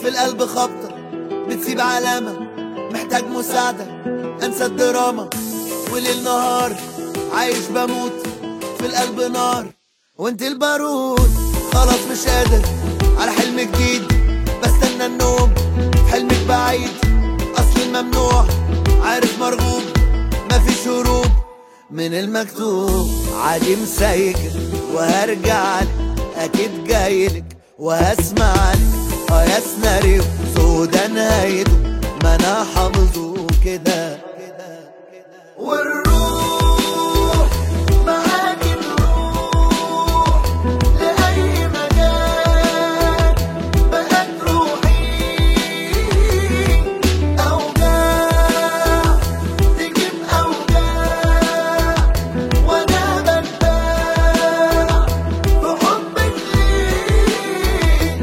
في القلب خبطة بتسيب علامة محتاج مساعدة انسى الدراما وليل نهار عايش بموت في القلب نار وانت البارود خلاص مش قادر على حلم جديد بستنى النوم حلمك بعيد اصل الممنوع عارف مرغوب مفيش هروب من المكتوب عادي مسيكل وهرجعلك اكيد جايلك وهسمعلك اه يا سيناريو سودا نهايته ما انا حافظه كده والروح معاك نروح لأي مكان بقت روحي أوجاع تجيب أوجاع وأنا بتباع في حبك ليه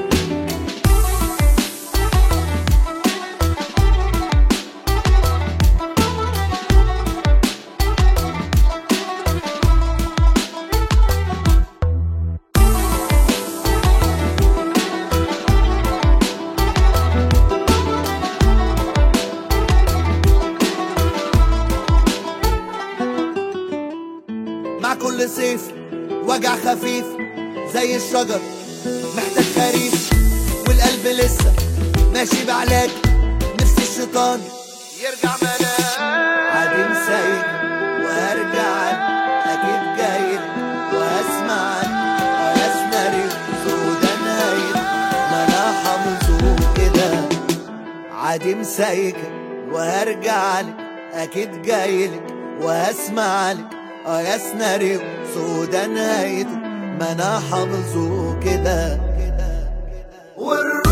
مع كل صيف وجع خفيف زي الشجر محتاج خريف والقلب لسه ماشي بعلاج نفس الشيطان يرجع منام عادي مسيك وهرجع اكيد جاي وهسمعك اه يا سيناريو سودا نهاية ما انا حافظه كده عادي مسيك وهرجع لك اكيد جايلك وهسمع لك اه يا سيناريو سودا نهايته ما انا حافظه كده والروح